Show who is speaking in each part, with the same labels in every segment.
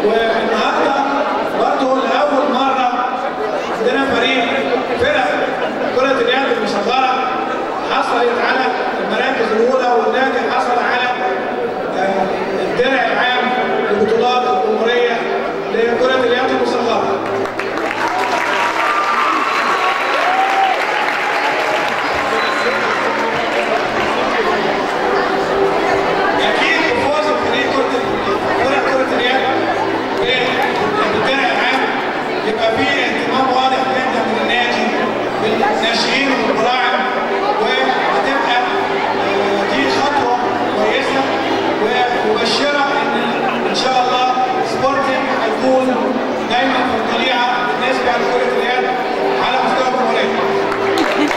Speaker 1: والنهارده برضه لاول مره عندنا فريق فرق كره اليد المصغره حصلت على المراكز الاولى والنادي حصل على آه، الدرع العام لبطولات الجمهوريه لكره اليد المصغره. اكيد بفوز فريق كره فرق كره اليد بالدرع العام يبقى في اهتمام واضح جدا من النادي بالناشئين والبراعم وهتبقى آه، دي خطوه كويسه ومبشره ان ان شاء الله سبورتنج هيكون دايما في الطليعه بالنسبه لكره اليد على مستوى الجمهوريه.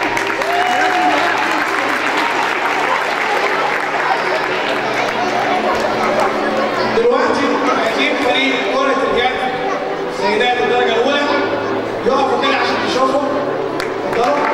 Speaker 1: دلوقتي عايزين فريق كرة اليد سيدات الدرجة الأولى يقفوا كده عشان تشوفوا اتفضلوا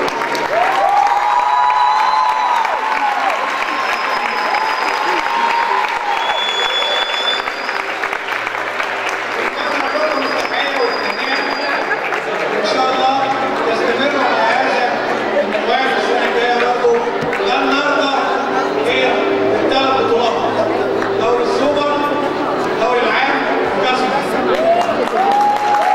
Speaker 1: إن شاء الله تستمروا على هذا المنوال السنة الجاية برضه لأن النهارده هي الثلاث بطولات دوري السوبر دوري العام وكاس مصر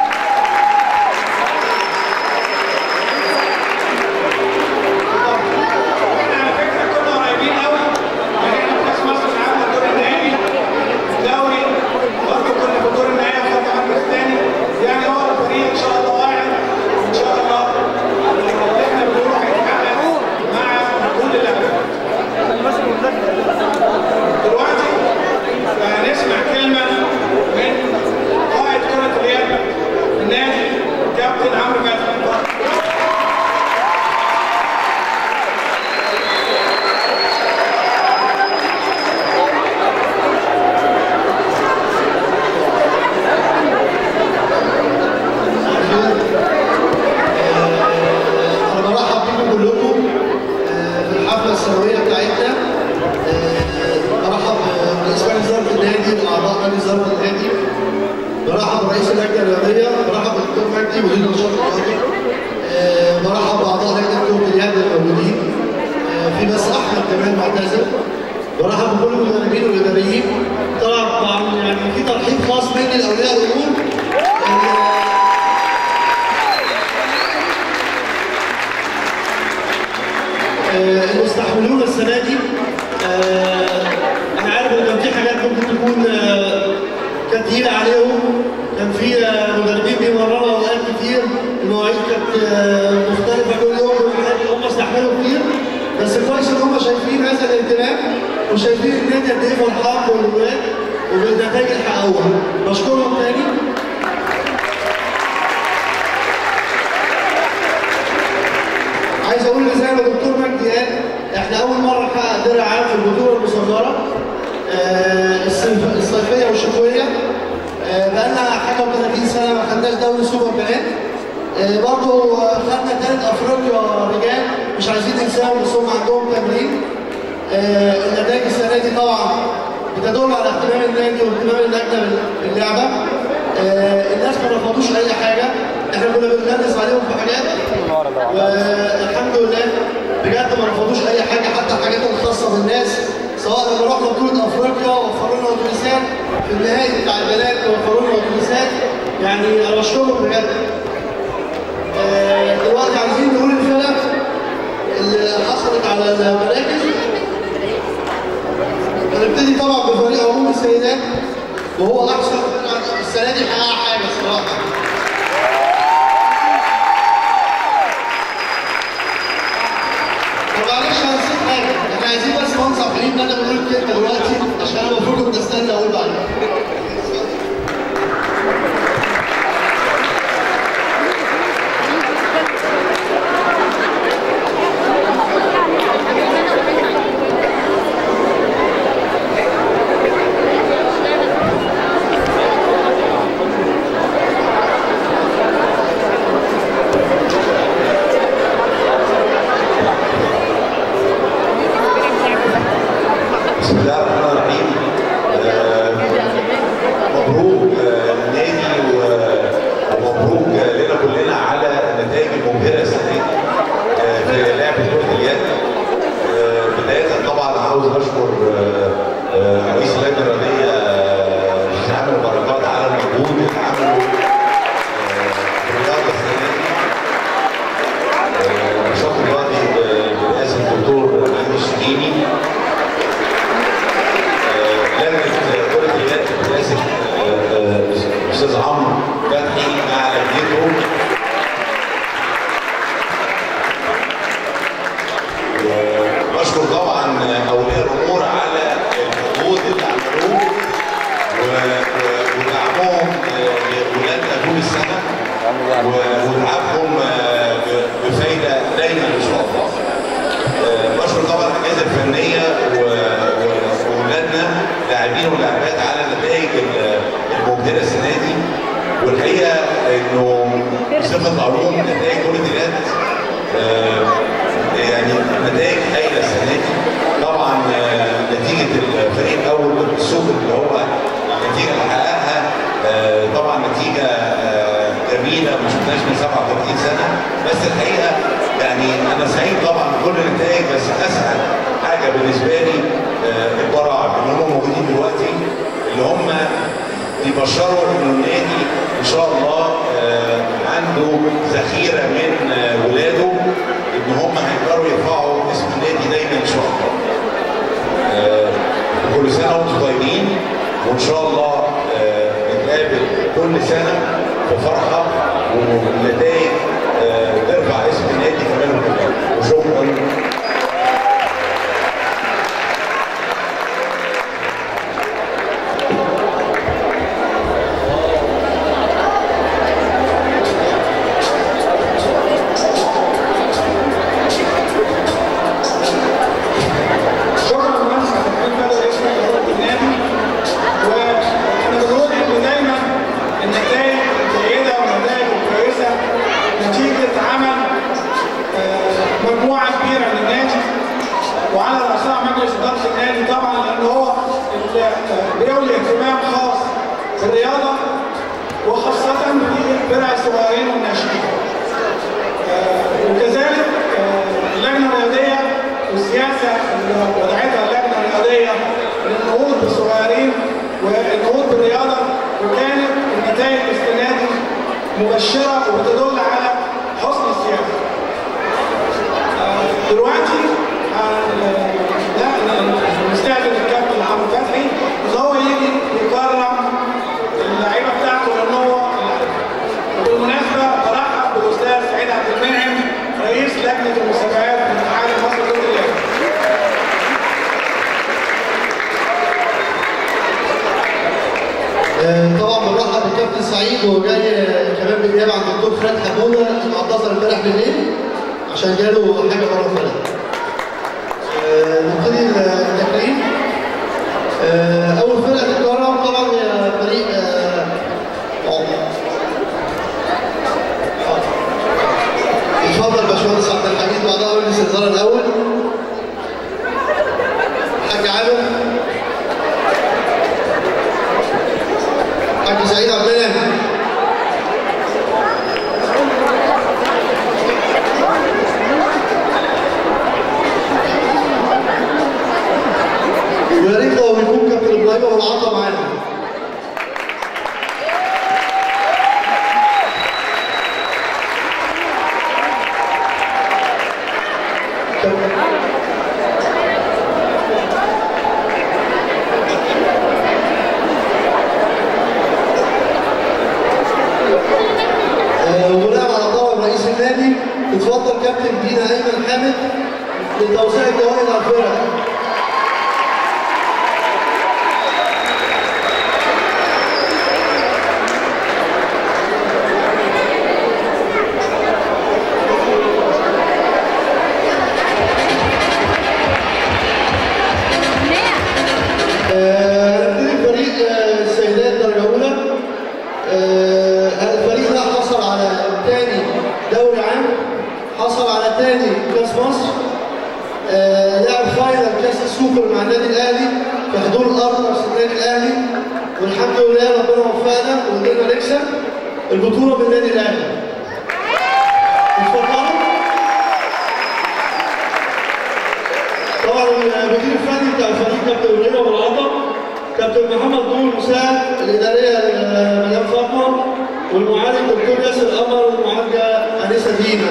Speaker 1: احنا على فكره كنا قريبين قوي يعني احنا في كاس مصر لعبنا الدور النهائي الدوري برضه كنا في الدور النهائي وخدنا مركز ثاني يعني هو الفريق ان شاء الله واعد وان شاء الله اللي احنا بنقوله هيتحقق مع كل اللاعبين دلوقتي هنسمع كلمة من قائد كرة اليد النادي كابتن عمرو فتحي اتفضل.
Speaker 2: انا برحب بيكم كلكم آه، في الحفله السنويه بتاعتنا آه، برحب برئيس مجلس اداره النادي واعضاء مجلس اداره النادي برحب برئيس اللجنه الرياضيه برحب بالدكتور مجدي مدير النشاط الرياضي آه، برحب باعضاء لجنه كره اليد الموجودين آه، في بس احمد كمان معتذر برحب بكل المدربين والاداريين طبعا يعني في ترحيب خاص مني لاولياء الامور آه، آه، اللي استحملونا السنه دي آه، انا عارف ان كان في حاجات ممكن تكون آه، كانت تقيله عليهم كان في آه، مدربين بيمرروا اوقات كتير المواعيد كانت آه، مختلفه كل يوم والحاجات هم استحملوا كتير بس كويس ان هم شايفين هذا الانتماء وشايفين النادي قد ايه فرحان بالولاد وبالنتائج اللي حققوها بشكرهم تاني عايز اقول زي ما الدكتور مجدي قال احنا اول مره نحقق درع عام في البطوله المصغره آه، الصيف- الصيفيه والشتويه آه، بقالنا حاجه و30 سنه ما خدناش دوري سوبر بنات آه، برضه آه، خدنا ثالث افريقيا رجال مش عايزين ننساهم بس هم عندهم تمرين آه، النتائج السنه دي طبعا بتدل على اهتمام النادي واهتمام اللجنه باللعبه آه، الناس ما رفضوش اي حاجه احنا كنا بنغلس عليهم في حاجات والحمد لله بجد ما رفضوش اي حاجه حتى الحاجات الخاصه بالناس سواء لما رحنا بطوله افريقيا وفروا لنا اتوبيسات في النهائي بتاع البنات وفروا لنا اتوبيسات يعني انا بشكرهم بجد. آه، دلوقتي عايزين نقول الفرق اللي حصلت على المراكز هنبتدي طبعا بفريق عموم السيدات وهو احسن فرقة السنه دي حقق حاجه الصراحه طب معلش هنسيب حاجه احنا عايزين بس منصب حليم ان انا بقول الكلمه دلوقتي عشان انا المفروض كنت استنى اقول بعدين
Speaker 3: بسم الله الرحمن الرحيم آه، مبروك آه، المجهود اللي عمله آه، في الرياضه السنه دي آه، نشاط الرياضي ب- برئاسه الدكتور مهدي الشديني آه، لجنه كره اليد برئاسه آه، آه، الاستاذ عمرو فتحي مع لجنته وبشكر طبعا اولياء الامور على المجهود اللي عملوه و- و- ودعمهم لاولادنا طول السنه و- ودعمهم آه، ب- بفايده دايما ان شاء الله. آه، بشكر طبعا الاجهزه الفنيه و- و- واولادنا لاعبين ولاعبات على النتائج ال- المبهره السنه دي والحقيقه انه بصفه العموم نتائج كره اليد آه، يعني نتائج هايله السنه دي طبعا آه، نتيجه الفريق الاول بالسوبر اللي هو النتيجه اللي حققها آه، طبعا نتيجه آه، جميله ما شفناش من 37 سنه بس الحقيقه يعني انا سعيد طبعا بكل النتائج بس اسعد حاجه بالنسبه لي آه، البراعم اللي هم موجودين دلوقتي اللي هم يبشروا انه النادي ان شاء الله آه، عنده ذخيره من آه، ولاده ان هم هيقدروا يرفعوا اسم النادي دايما ان شاء الله. آه، كل سنه وانتم طيبين وان شاء الله آه، نتقابل كل سنه بفرحه ونتائج آه، ترفع اسم النادي كمان وكمان وشكرا
Speaker 1: شكرا لمهندس عبد الحميد بدر اسم اداره النادي واحنا بنقول ان دايما النتائج الجيده والنتائج الكويسه نتيجه عمل آه، مجموعه كبيره من النادي وعلى راسها مجلس اداره النادي طبعا لان هو اللي آه، بيولي اهتمام خاص بالرياضه وخاصه بفرق الصغيرين والناشئين. آه، وكذلك آه، اللجنه الرياضيه والسياسه اللي وضعتها اللجنه الرياضيه للنهوض بالصغيرين والنهوض بالرياضه وكانت النتائج السنه دي مبشره وبتدل على حسن السياسه. آه، دلوقتي آه، لا نستقبل الكابتن عمرو فتحي ان هو يجي يكرم اللعيبه بتاعته لان هو وبالمناسبه برحب بالاستاذ سعيد عبد المنعم رئيس لجنه المسابقات في الاتحاد المصري لكره اليد.
Speaker 2: آه، طبعا بنرحب بالكابتن سعيد وهو جاي آه، كمان بالنيابه عن الدكتور خالد حموده اعتذر امبارح بالليل عشان جاله حاجه بره البلد. آه، نبتدي التكريم. آه، اول فرقه تتكرم طبعا هي فريق آه، آه، اتفضل باشمهندس عبد الحميد بعدها اقول الاستئذان الاول. حاج عامر حاج سعيد عبد المنعم ويا ريت لو يكون كابتن ابراهيم ابو العطا معانا آه، وبناء على طلب رئيس النادي اتفضل كابتن دينا ايمن حامد لتوزيع الجوائز على الفرق آه، نبتدي بفريق آه، السيدات درجة أولى آه، الفريق ده حصل على تاني دوري عام حصل على تاني كاس مصر آه، لعب فاينل كاس السوبر مع النادي الاهلي في حضور الارنبس النادي الاهلي والحمد لله ربنا وفقنا وقدرنا نكسب البطوله بالنادي الاهلي. اتفضلوا. طبعا المدير الفني بتاع الفريق كابتن ابراهيم ابو العطا كابتن محمد نور مساعد الاداريه لمدام والمعالج الدكتور ياسر قمر والمعالجه انسه دينا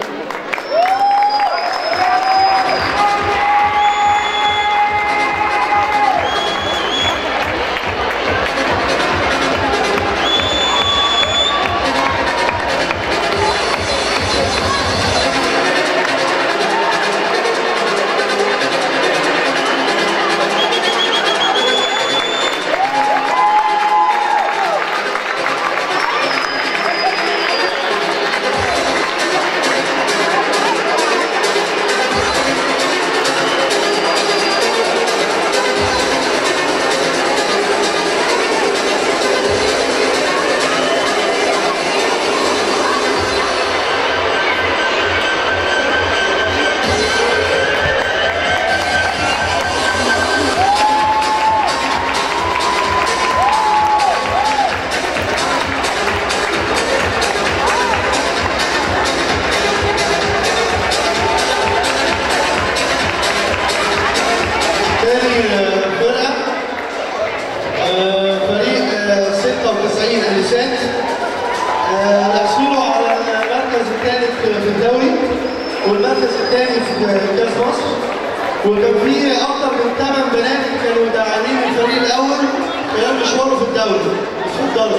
Speaker 2: تاني آه، فرقة آه، فريق آه، 96 أليسات يحصلوا على المركز الثالث في الدوري والمركز الثاني في كأس مصر وكان في أكثر من ثمان بنات كانوا داعمين الفريق الأول خلال مشواره في الدوري اتفضلوا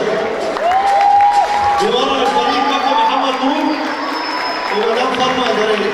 Speaker 2: بيمرن الفريق كابتن محمد نور ومدام فاطمة إدارية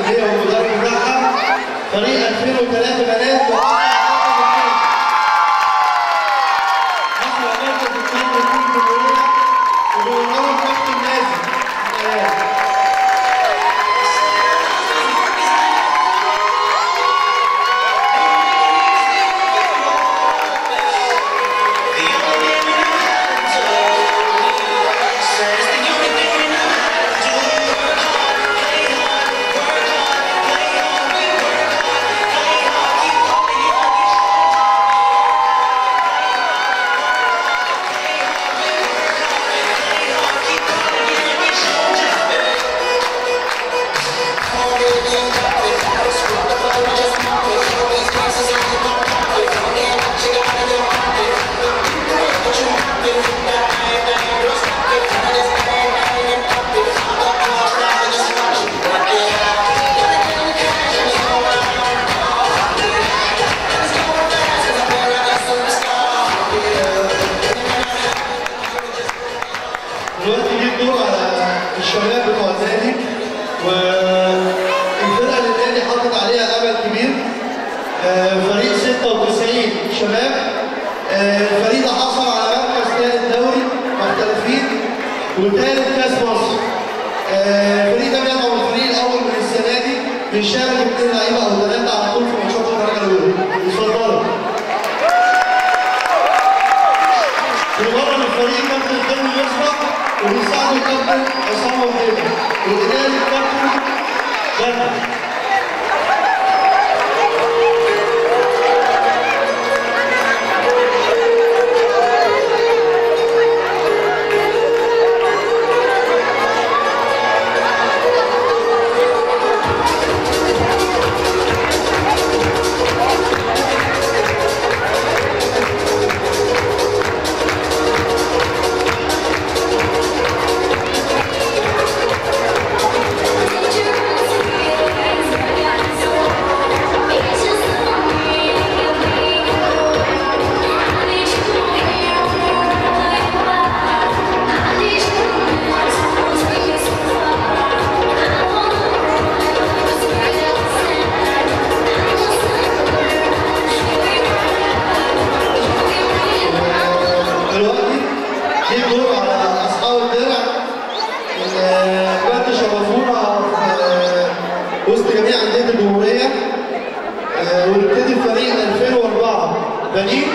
Speaker 2: الفنيه والمدرب بتاعها فريق 2003 بنات حصل على مركز الثاني في الجمهوريه وبيمرنوا كابتن نازل دلوقتي جه الدور على الشباب بتوع النادي والفرقه اللي النادي حاطط عليها امل كبير آه، فريق 96 شباب آه، الفريق ده حصل على مركز ثالث دوري محترفين وثالث كاس مصر آه، الفريق ده بيدعم الفريق الاول من السنه دي بيشارك اثنين لعيبه او ثلاثه على طول في ماتشات الدرجه الاولى اتفضلوا بيمرن الفريق كابتن خالد يصبح وبيساعده الكابتن عصام وحيد والاداري الكابتن بدر دلوقتي جه دور على اصحاب الدرع اللي بجد شرفونا في وسط جميع انديه الجمهوريه آه، ونبتدي بفريق 2004 بنين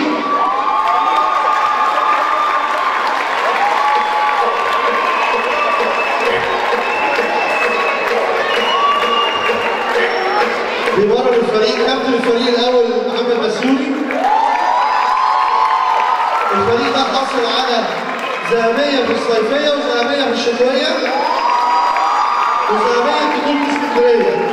Speaker 2: بيمرن الفريق كابتن الفريق الاول محمد مسؤولي الفريق ده حصل على ذهبية في الصيفية وذهبية في الشتوية وذهبية في بطولة اسكندرية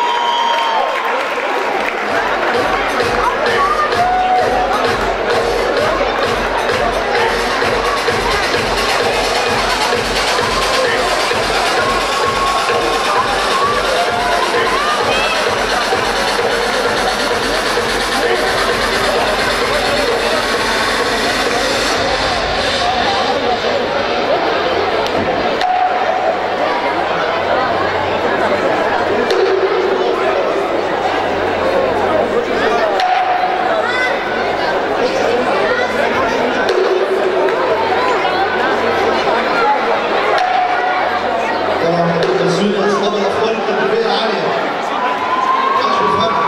Speaker 2: طبعا مسؤول اصحاب الافكار التدريبية عالية محدش بيفهمها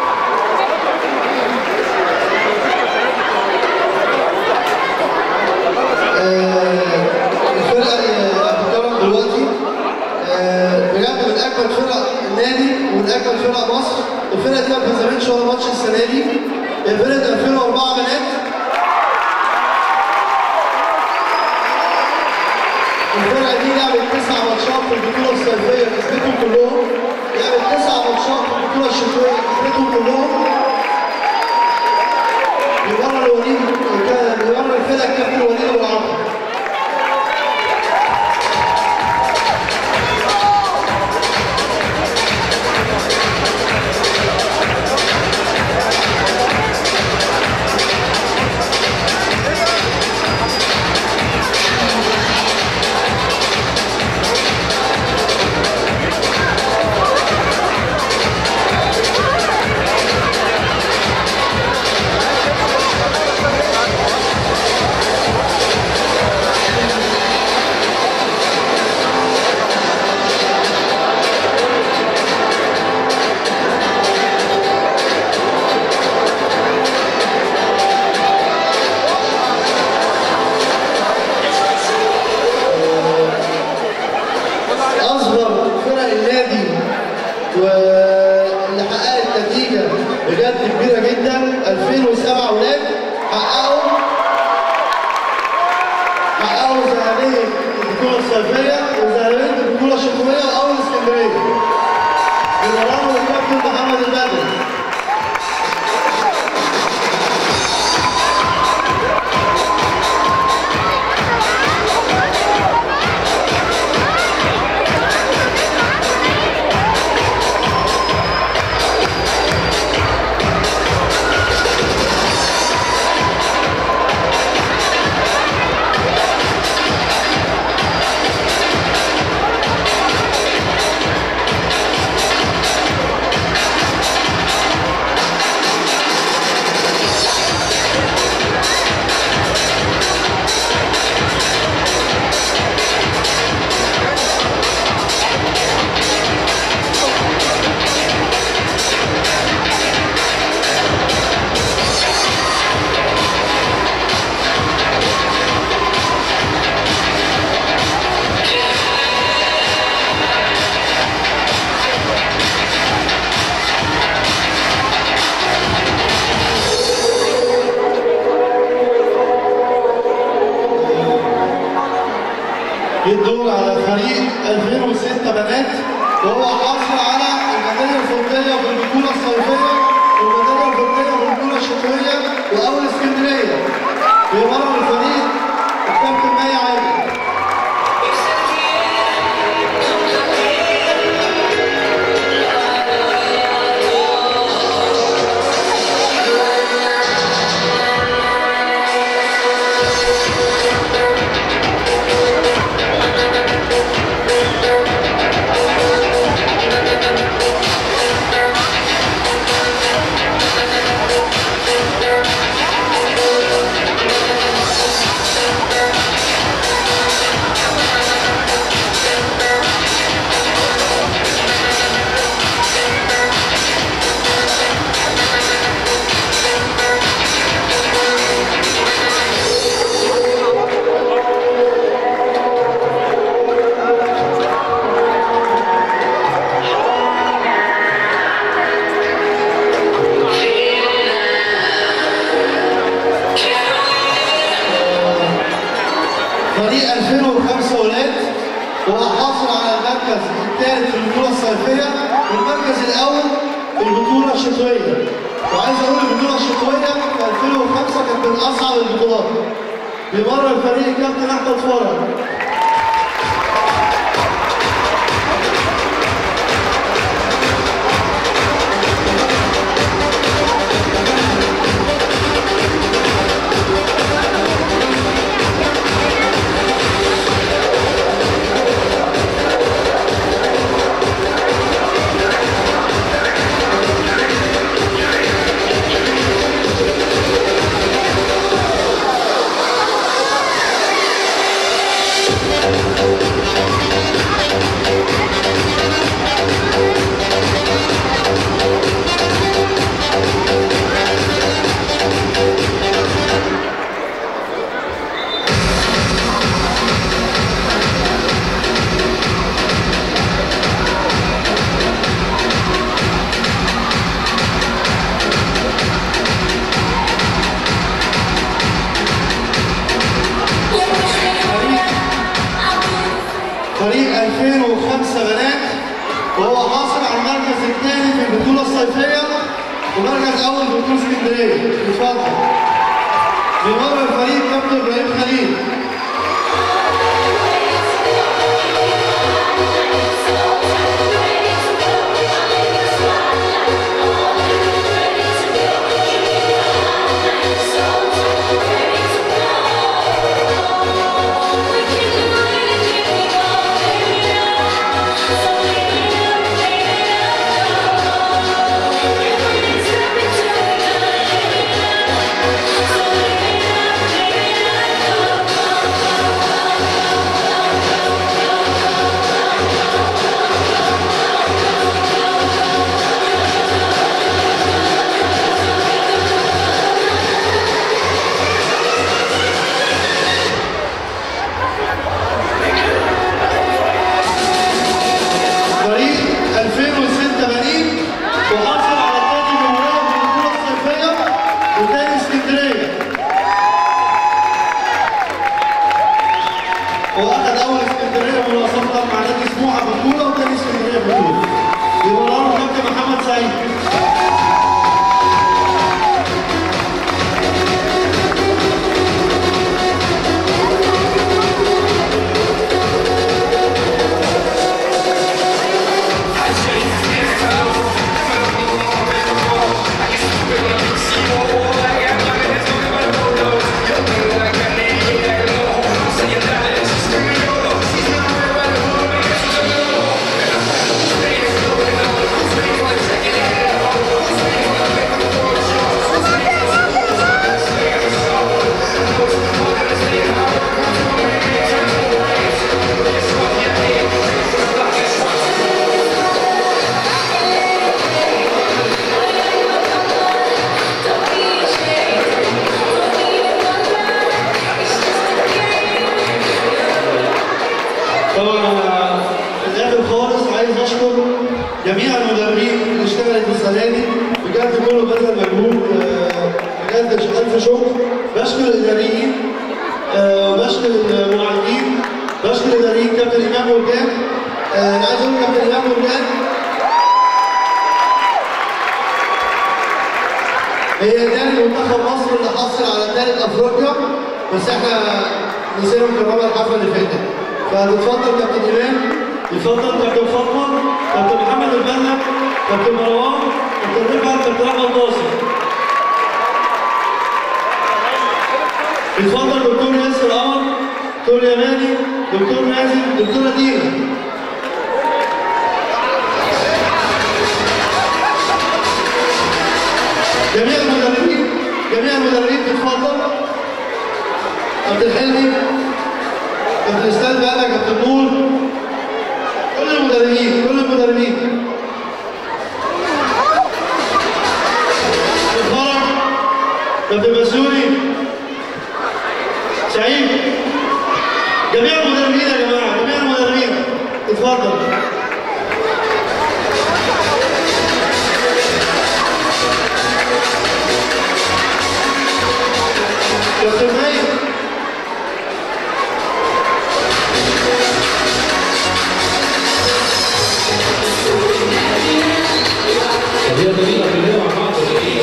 Speaker 2: آه، الفرقة اللي هتتكرم دلوقتي آه، بجد من أجمل فرق النادي ومن أجمل فرق مصر الفرقة دي ما اتهزمتش ولا ماتش السنة دي هي فرقة 2004 بنات الفرقة دي لعبت تسع ماتشات في البطولة الصيفية كسبتهم كلهم لعبت تسع ماتشات في البطولة الشتوية كسبتهم كلهم بيمرن الوليد كان بيمرن الفرقة الكابتن وليد أبو عمرو الصيفيه وذهبيه البطوله الشتويه واول اسكندريه بمرانه الكابتن محمد البدري الدور على فريق 2006 بنات وهو حاصل على الميداليه الفضيه في البطوله الصيفيه والميداليه الفضيه في البطوله الشتويه واول اسكندريه بيمرن الفريق الكابتن ماي عادل فريق 2005 ولاد وهو حاصل على المركز الثالث في البطوله الصيفيه والمركز الاول في البطوله الشتويه وعايز اقول البطوله الشتويه في 2005 كانت من اصعب البطولات بيمر الفريق الكابتن احمد فرج فريق 2005 بنات وهو حاصل على المركز الثاني في البطوله الصيفيه ومركز اول في بطوله اسكندريه اتفضل بيمر الفريق كابتن ابراهيم خليل
Speaker 4: Thank you.
Speaker 2: السنه دي بجد كله بذل مجهود آه، بجد الف شكر بشكر الاداريين آه، بشكر المعالجين بشكر الاداريين كابتن امام مرجان آه، انا عايز اقول كابتن امام مرجان هي تاني منتخب مصر اللي حصل على ثالث افريقيا بس احنا نسينا نكرمها الحفله اللي فاتت فتتفضل كابتن امام يتفضل كابتن فاطمه كابتن محمد البنا كابتن مروان كابتن رفعت كابتن احمد ناصر يتفضل دكتور ياسر قمر دكتور يماني دكتور مازن دكتوره دينا جميع المدربين جميع المدربين تتفضل كابتن حلمي كابتن استاذ بقى كابتن نور كل المدربين كل المدربين الفرح كابتن بسوري سعيد جميع المدربين يا جماعه جميع المدربين اتفضل كابتن مايك
Speaker 4: هي جميلة كلنا مع بعض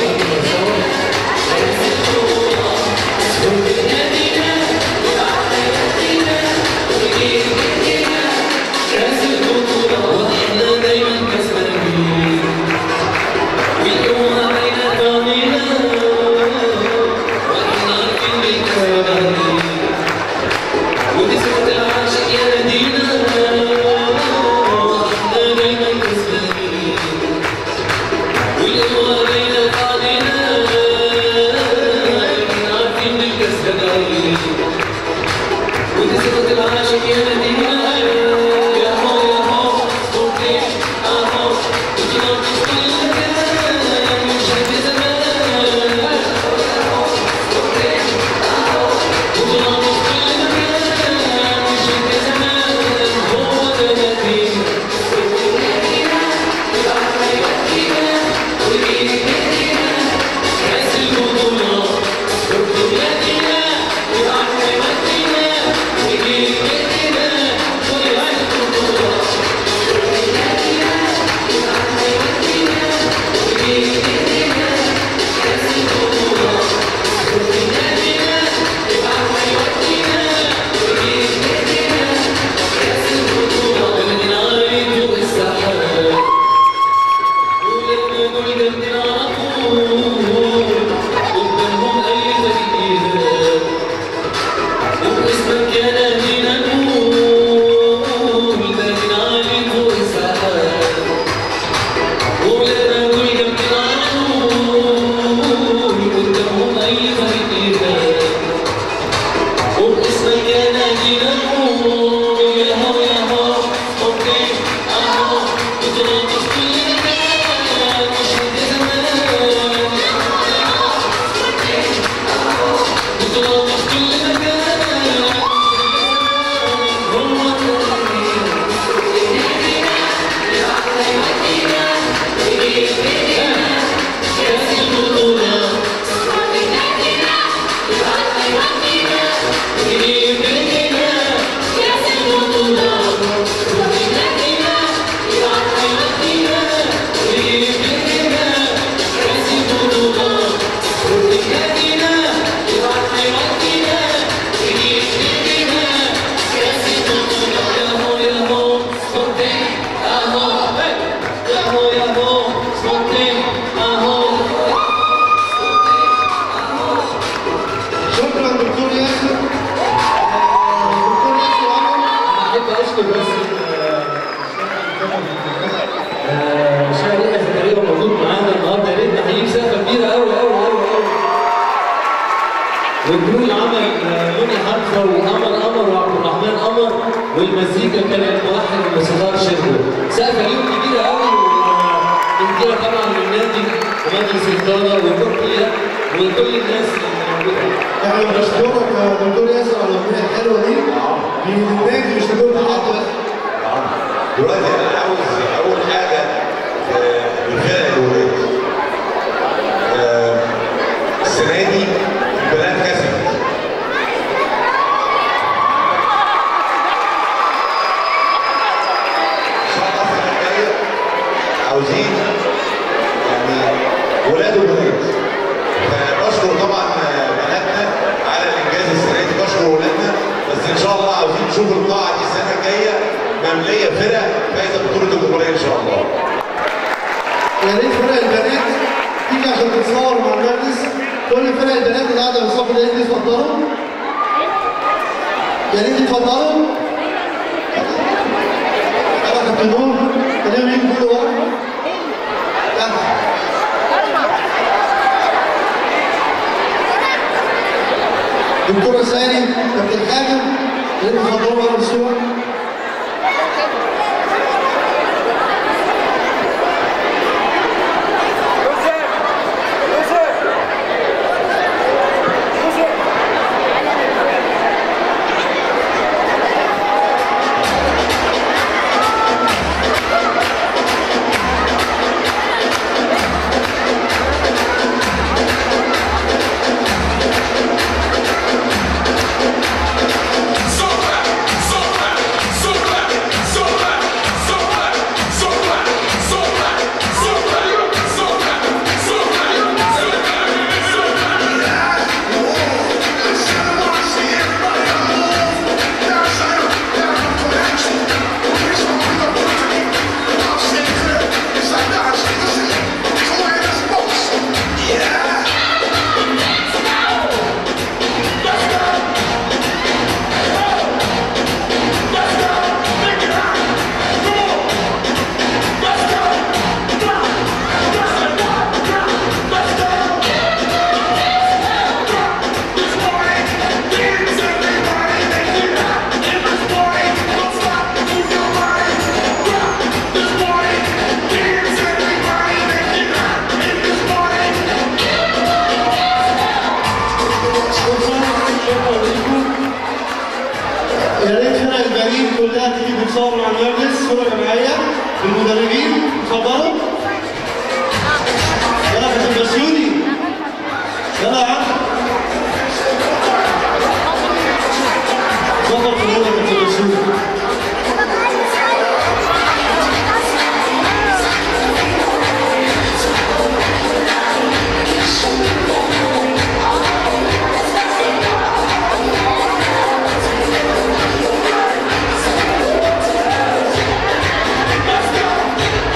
Speaker 5: واحنا دايما كسبانين واليوم علينا ضامنين واحنا عارفين بالكسبانين ودي سيرة العاشق يا مدينة واحنا دايما كسبانين واليوم علينا ضامنين واحنا عارفين بالكسبانين ودي صفة العاشق يا مدينة يا هو يا هو صوتي أهو وجينا في كل مكان مش هد زمان وجينا في كل مكان مش هد زمان هو ده مدينة كاس البطولة بلادنا وعنا ودينا نجيب بيتنا ونلعب البطولة بلدنا عايد فوق السحاب ولما نقول جنبنا على طول قدامهم أي تغييرات وباسمك يا نادينا نقول بلدنا عالي فوق السحاب ولما نقول جنبنا على طول قدامهم أي تغييرات وباسمك يا نادينا نقول يا هو يا هو اوكي اهو بطولات في كل مكان مش هد زمان بطولات في كل مكان هو كاس البطولة
Speaker 2: شكرا دكتور ياسر آه، دكتور ياسر عمر
Speaker 4: احب اشكر بس آه، شاعر يحيى زكريا موجود معانا النهارده يا ريت نحييه سقفه كبيره قوي قوي قوي قوي والجروب عمل آه، منى حمزه وقمر قمر وعبد الرحمن قمر والمزيكا كانت موحد الموسيقار شربو سقفه ليهم كبيره قوي ونديها طبعا للنادي ومجلس الاداره وتركيا وكل الناس اللي موجوده
Speaker 2: احنا بنشكرك يا دكتور ياسر على الاغنيه الحلوه دي دي للنادي مش لكل حد بس
Speaker 3: دلوقتي انا عاوز اول حاجه آه، بالفعل ولاد وبنات فبشكر طبعا بناتنا على الانجاز السنه دي بشكر ولادنا بس ان شاء الله عاوزين نشوف القاعه دي السنه الجايه ممليه فرق فايزه بطوله الجمهوريه ان شاء الله
Speaker 2: يا ريت فرق البنات تيجي عشان تتصور مع المجلس كل فرق البنات اللي قاعده في الصف ده يجي يتفضلوا يا ريت يتفضلوا يلا كابتن نور خليهم يجوا كله ورا يلا. دكتورة سالي كابتن حاجة يا ريت تتفضلوا ورا بالصورة يا ريت فرق البنين كلها تيجي تتصور مع المجلس صورة جماعية بالمدربين اتفضلوا يلا يا كابتن بسيوني يلا يا عم ظبط الأولى يا كابتن بسيوني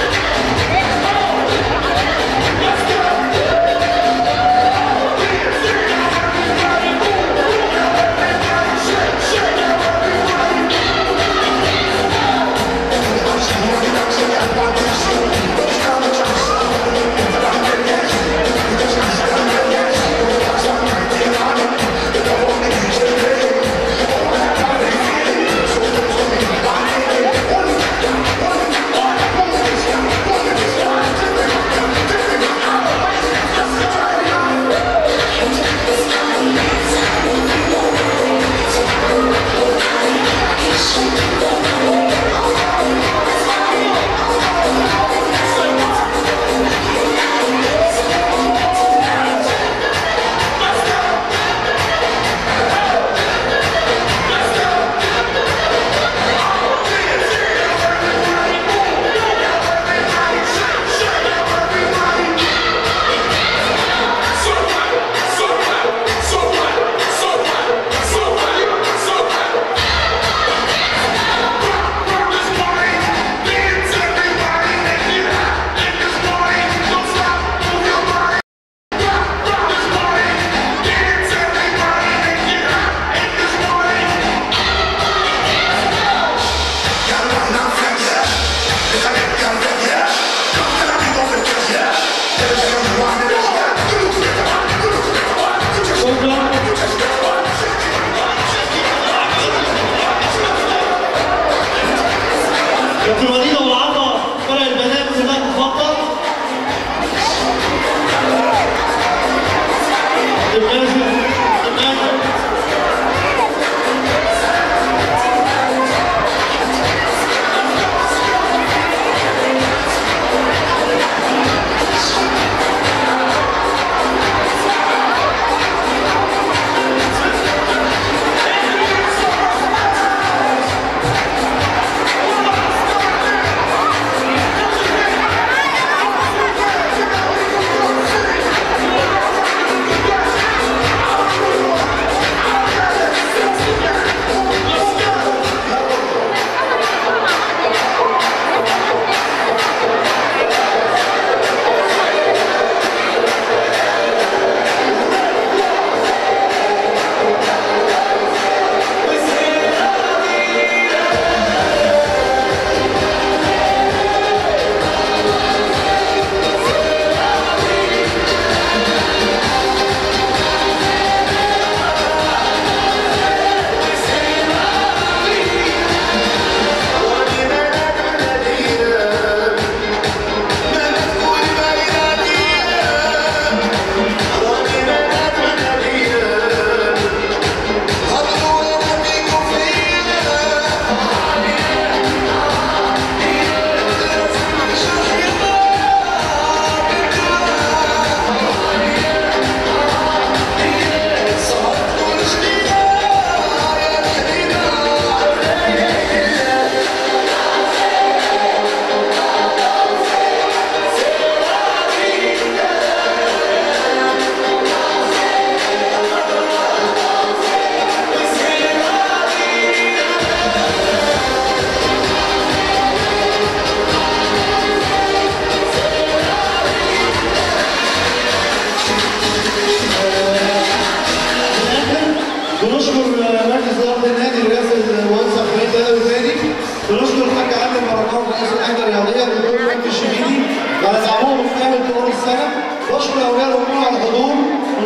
Speaker 6: Let's go!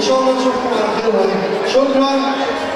Speaker 2: وان شاء الله نشوفكم على خير قريب شكرا